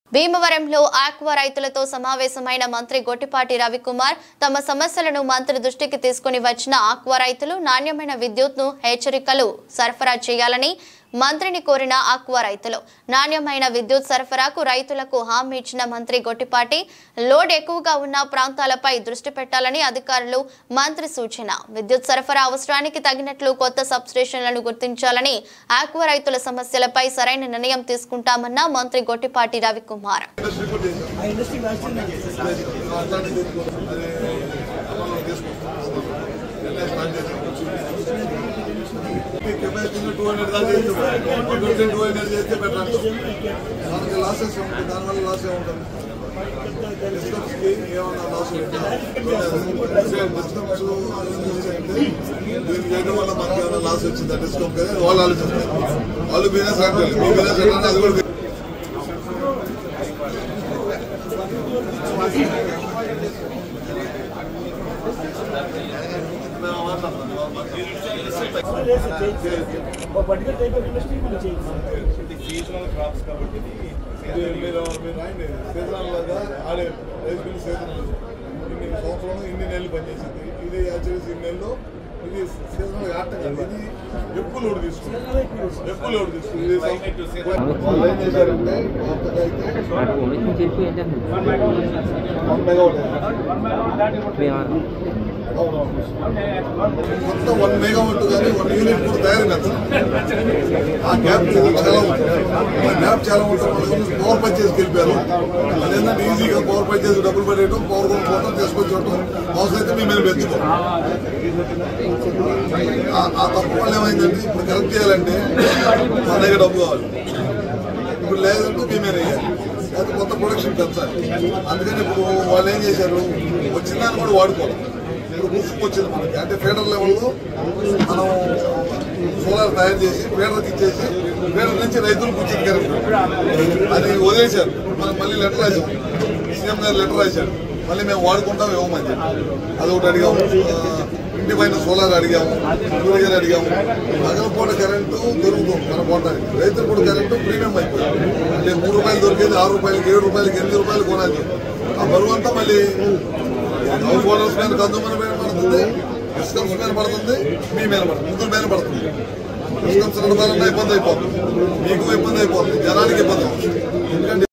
భీమవరంలో ఆక్వా రైతులతో సమావేశమైన మంత్రి గొట్టిపాటి రవికుమార్ తమ సమస్యలను మంత్రి దృష్టికి తీసుకుని వచ్చిన ఆక్వా రైతులు నాణ్యమైన విద్యుత్ను హెచ్చరికలు సరఫరా చేయాలని మంత్రిని కోరిన ఆక్వా రైతులు నాణ్యమైన విద్యుత్ సరఫరాకు రైతులకు హామీ ఇచ్చిన మంత్రి గొట్టిపాటి లోడ్ ఎక్కువగా ఉన్న ప్రాంతాలపై దృష్టి పెట్టాలని అధికారులు మంత్రి సూచన విద్యుత్ సరఫరా అవసరానికి తగినట్లు కొత్త సబ్స్టేషన్లను గుర్తించాలని ఆక్వా రైతుల సమస్యలపై సరైన నిర్ణయం తీసుకుంటామన్న మంత్రి గొట్టిపాటి రవికుమార్ ఆ industry vaccine capacity two hundred దాకా చేస్తే టూ హండ్రెడ్ చేస్తే బెటర్ అంటాం మనకి లాసెస్ ఉంటుంది దానివల్ల లాస్ ఏముంటుంది డిస్కమ్స్కి ఏమన్నా లాస్ డిస్కమ్స్ దీన్ని చేయడం వల్ల మనకి ఏమైనా లాస్ వచ్చిందా డిస్కమ్ కదా వాళ్ళు ఆలోచిస్తారు వాళ్ళు బిజినెస్ అంటే మీ బిజినెస్ అంటే అది కూడా ఒక పర్టికులర్ టైప్ ఆఫ్ ఇండస్ట్రీ మనం చేయాలి సీజనల్ క్రాప్స్ కాబట్టి మీరు మీరు రాయండి సీజనల్ లాగా ఆడే రైస్ బిల్ సీజనల్ ఇన్ని సంవత్సరంలో ఇన్ని నెలలు పనిచేసింది ఇది యాక్చువల్లీ ఇన్ని నెలలు ఇది సీజనల్ ఆట కాదు ఇది ఎక్కువ లోడ్ తీసుకుంది ఎక్కువ లోడ్ తీసుకుంది ఇది సం- వాళ్ళు ఏం చేశారంటే కొత్తగా అయితే చెప్పు ఏం చేస్తుంది వన్ మెగావాట్ మేము మొత్తం వన్ మెగావాట్ కానీ వన్ యూనిట్ కూడా తయారైన ఆ గ్యాప్ చాలా ఉంటుంది ఆ గ్యాప్ చాలా ఉంటుంది పవర్ పర్చేస్కి వెళ్ళిపోయారు అదేంటంటే ఈజీగా పవర్ పర్చేస్ డబ్బులు పడేయడం పవర్ కొనుక్కోవడం తీసుకొచ్చేయడం అవసరం అయితే మీ మీద పెంచుకోవడం ఆ- ఆ తప్పు వల్ల ఏమైందంటే ఇప్పుడు కరెక్ట్ చేయాలంటే మన దగ్గర డబ్బు కావాలి ఇప్పుడు లేదంటే మీ మీద వేయాలి లేకపోతే కొత్త ప్రొడక్షన్ పెంచాలి అందుకని ఇప్పుడు వాళ్ళు ఏం చేశారు వచ్చిన దాన్ని కూడా వాడుకోవాలి ఇప్పుడు ముసుగు వచ్చింది మనకి అంటే ఫీడర్ లెవెల్లో మనం సోలార్ తయారు చేసి ఫీడర్కి ఇచ్చేసి ఫీడర్ నుంచి రైతులకు వచ్చింది కరెక్ట్ అది వదిలేశారు మనం మళ్ళీ లెటర్ రాసాం సీఎం గారు లెటర్ రాశారు మళ్ళీ మేము వాడుకుంటాం ఇవ్వమని చెప్పి అది ఒకటి అడిగాము ఆ, ఇంటి పైన సోలార్ అడిగాము సూర్యగారు అడిగాము పగలపూట కరెంటు దొరుకుతుంది మన పోవడానికి రైతులు కూడా కరెంటు ప్రీమియం అయిపోయింది అంటే మూడు రూపాయలు దొరికేది ఆరు రూపాయలకి ఏడు రూపాయలకి ఎనిమిది రూపాయలు కొనాలి ఆ బరువు అంతా మళ్ళీ హౌస్ హోల్డర్స్ మీద కన్సూమర్ మీద పడుతుంది డిస్కమ్స్ మీద పడుతుంది మీ మీద పడుతుంది ముగ్గురు మీద పడుతుంది డిస్కమ్స్ రెండు ఇబ్బంది అయిపోతుంది మీకు ఇబ్బంది అయిపోతుంది జనానికి ఇబ్బంది అవుతుంది ఎందుకంటే